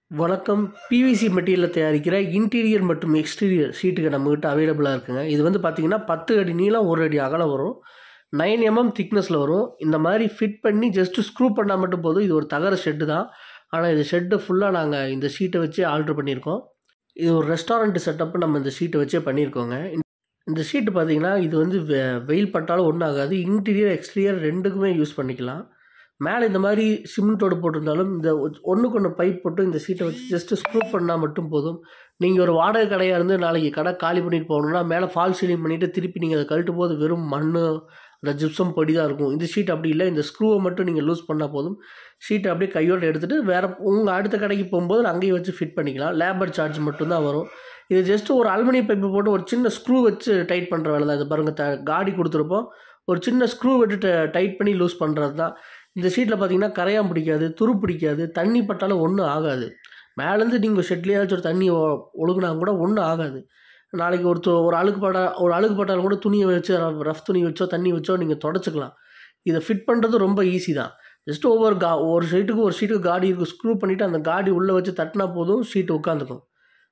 வணக்கம் பிவிசி மெட்டீரியலில் தயாரிக்கிற இன்டீரியர் மற்றும் எக்ஸ்டீரியர் ஷீட்டுக்கு நம்மக்கிட்ட அவைலபிளாக இருக்குங்க இது வந்து பார்த்திங்கன்னா பத்து அடி நீளம் ஒரு அடி அகலம் வரும் நைன் எம்எம் திக்னஸில் வரும் இந்த மாதிரி ஃபிட் பண்ணி ஜஸ்ட்டு ஸ்க்ரூ பண்ணால் மட்டும் போதும் இது ஒரு தகர ஷெட்டு தான் ஆனால் இது ஷெட்டு ஃபுல்லாக நாங்கள் இந்த ஷீட்டை வச்சு ஆல்ட்ரு பண்ணியிருக்கோம் இது ஒரு ரெஸ்டாரண்ட் செட்டப் நம்ம இந்த ஷீட்டை வச்சே பண்ணியிருக்கோங்க இந்த ஷீட்டு பார்த்திங்கன்னா இது வந்து வெ வெயில் பட்டாலும் ஒன்றும் ஆகாது இன்டீரியர் எக்ஸ்டீரியர் ரெண்டுக்குமே யூஸ் பண்ணிக்கலாம் மேலே இந்த மாதிரி சிமெண்ட்டோடு போட்டிருந்தாலும் இந்த ஒன்றுக்கு ஒன்று பைப் போட்டு இந்த சீட்டை வச்சு ஜஸ்ட்டு ஸ்க்ரூ பண்ணால் மட்டும் போதும் நீங்கள் ஒரு வாடகை கடையாக இருந்து நாளைக்கு கடை காலி பண்ணிட்டு போகணுன்னா மேலே ஃபால் சீலிங் பண்ணிவிட்டு திருப்பி நீங்கள் அதை கழட்டும் போது வெறும் மண் அந்த ஜிப்சம் பொடி தான் இருக்கும் இந்த ஷீட் அப்படி இல்லை இந்த ஸ்க்ரூவை மட்டும் நீங்கள் லூஸ் பண்ணால் போதும் ஷீட்டை அப்படியே கையோடு எடுத்துகிட்டு வேறு உங்கள் அடுத்த கடைக்கு போகும்போது அங்கேயே வச்சு ஃபிட் பண்ணிக்கலாம் லேபர் சார்ஜ் மட்டும்தான் வரும் இது ஜஸ்ட்டு ஒரு அலுமினியம் பைப்பு போட்டு ஒரு சின்ன ஸ்க்ரூ வச்சு டைட் பண்ணுற வேலை தான் இது பாருங்கள் த காடி கொடுத்துருப்போம் ஒரு சின்ன ஸ்க்ரூ விட்டு டைட் பண்ணி லூஸ் பண்ணுறது தான் இந்த ஷீட்டில் பார்த்தீங்கன்னா கரையான் பிடிக்காது துரு பிடிக்காது தண்ணி பட்டாலும் ஒன்றும் ஆகாது மேலேருந்து நீங்கள் ஷெட்லேயாச்சும் ஒரு தண்ணி ஒழுகுனா கூட ஒன்றும் ஆகாது நாளைக்கு ஒரு து ஒரு அழுக்கு பட்டா ஒரு அழுக்கு பட்டாலும் கூட துணியை வச்சு ரஃப் துணி வச்சோ தண்ணி வச்சோ நீங்கள் தொடச்சிக்கலாம் இதை ஃபிட் பண்ணுறது ரொம்ப ஈஸி தான் ஜஸ்ட் ஒவ்வொரு கா ஒரு ஷீட்டுக்கு ஒரு ஷீட்டுக்கு காடி இருக்குது ஸ்க்ரூ பண்ணிவிட்டு அந்த காடி உள்ளே வச்சு தட்டினா போதும் ஷீட்டு உட்காந்துக்கும்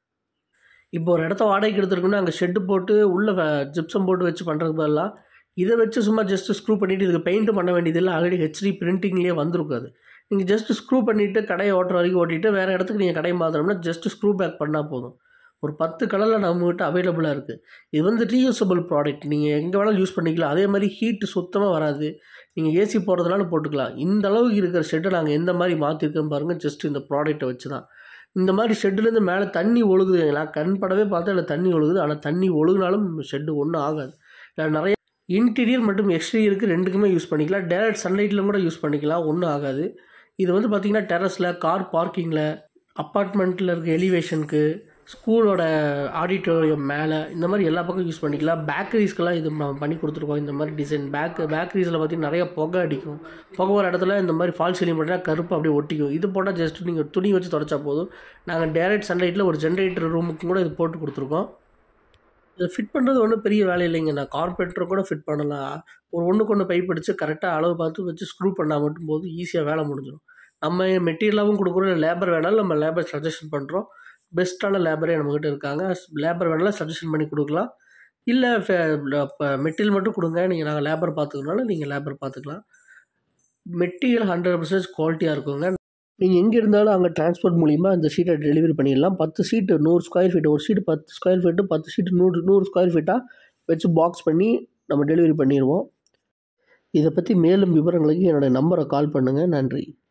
இப்போ ஒரு இடத்த வாடகைக்கு எடுத்துருக்கோன்னா அங்கே ஷெட்டு போட்டு உள்ளே ஜிப்சம் போட்டு வச்சு பண்ணுறதுக்கு பதிலாக இதை வச்சு சும்மா ஜஸ்ட்டு ஸ்க்ரூ பண்ணிவிட்டு இதுக்கு பெயிண்ட்டு பண்ண வேண்டியதில்லை ஆல்ரெடி ஹெச்டி பிரிண்டிங்லேயே வந்திருக்காது நீங்கள் ஜஸ்ட்டு ஸ்க்ரூ பண்ணிவிட்டு கடையை ஓட்டுற வரைக்கும் ஓட்டிட்டு வேறு இடத்துக்கு நீங்கள் கடையை மாற்றணும்னா ஜஸ்ட்டு ஸ்க்ரூ பேக் பண்ணால் போதும் ஒரு பத்து கலரில் நம்மகிட்ட அவைலபிளாக இருக்குது இது வந்து ரீயூசபிள் ப்ராடக்ட் நீங்கள் எங்கே வேணாலும் யூஸ் பண்ணிக்கலாம் அதே மாதிரி ஹீட்டு சுத்தமாக வராது நீங்கள் ஏசி போடுறதுனால போட்டுக்கலாம் இந்த அளவுக்கு இருக்கிற ஷெட்டை நாங்கள் எந்த மாதிரி மாற்றிருக்கோம் பாருங்கள் ஜஸ்ட் இந்த ப்ராடக்ட்டை வச்சு தான் இந்த மாதிரி ஷெட்டுலேருந்து மேலே தண்ணி ஒழுகுது நான் கண் படவே பார்த்தா இல்லை தண்ணி ஒழுகுது ஆனால் தண்ணி ஒழுகுனாலும் ஷெட்டு ஒன்றும் ஆகாது இல்லை நிறைய இன்டீரியர் மற்றும் எக்ஸ்டீரியருக்கு ரெண்டுக்குமே யூஸ் பண்ணிக்கலாம் டேரக்ட் சன்லைட்டில் கூட யூஸ் பண்ணிக்கலாம் ஒன்றும் ஆகாது இது வந்து பார்த்திங்கன்னா டெரஸில் கார் பார்க்கிங்கில் அப்பார்ட்மெண்ட்டில் இருக்க எலிவேஷனுக்கு ஸ்கூலோட ஆடிட்டோரியம் மேலே இந்த மாதிரி எல்லா பக்கம் யூஸ் பண்ணிக்கலாம் பேக்கரிஸ்க்கெல்லாம் இது நம்ம பண்ணி கொடுத்துருக்கோம் இந்த மாதிரி டிசைன் பேக் பேக்கரிஸில் பார்த்திங்கன்னா நிறைய புகை அடிக்கும் புகை வர இடத்துல இந்த மாதிரி ஃபால் சீலிங் பண்ணினா கருப்பு அப்படியே ஒட்டிக்கும் இது போட்டால் ஜஸ்ட் நீங்கள் துணி வச்சு தொடச்சா போதும் நாங்கள் டேரக்ட் சன்லைட்டில் ஒரு ஜென்ரேட்டர் ரூமுக்கு கூட இது போட்டு கொடுத்துருக்கோம் இதை ஃபிட் பண்ணுறது ஒன்றும் பெரிய வேலை இல்லைங்க நான் கார்பெண்டர் கூட ஃபிட் பண்ணலாம் ஒரு ஒன்றுக்கு ஒன்று பைப் அடித்து கரெக்டாக அளவு பார்த்து வச்சு ஸ்க்ரூ பண்ணால் மட்டும் போது ஈஸியாக வேலை முடிஞ்சிடும் நம்ம மெட்டீரியலாகவும் கொடுக்குறோம் இல்லை லேபர் வேணாலும் நம்ம லேபர் சஜஷன் பண்ணுறோம் பெஸ்ட்டான லேபரே நம்மக்கிட்ட இருக்காங்க லேபர் வேணாலும் சஜஷன் பண்ணி கொடுக்கலாம் இல்லை மெட்டீரியல் மட்டும் கொடுங்க நீங்கள் நாங்கள் லேபர் பார்த்துக்கனாலும் நீங்கள் லேபர் பார்த்துக்கலாம் மெட்டீரியல் ஹண்ட்ரட் பர்சன்டேஜ் குவாலிட்டியாக இருக்குங்க நீங்கள் எங்கே இருந்தாலும் அங்கே டிரான்ஸ்போர்ட் மூலிமா இந்த ஷீட்டை டெலிவரி பண்ணிடலாம் பத்து ஷீட்டு நூறு ஸ்கொயர் ஃபீட் ஒரு ஷீட்டு பத்து ஸ்கொயர் ஃபீட்டு பத்து ஷீட்டு நூறு நூறு ஸ்கொயர் ஃபீட்டாக வச்சு பாக்ஸ் பண்ணி நம்ம டெலிவரி பண்ணிடுவோம் இதை பற்றி மேலும் விவரங்களுக்கு என்னோடய நம்பரை கால் பண்ணுங்கள் நன்றி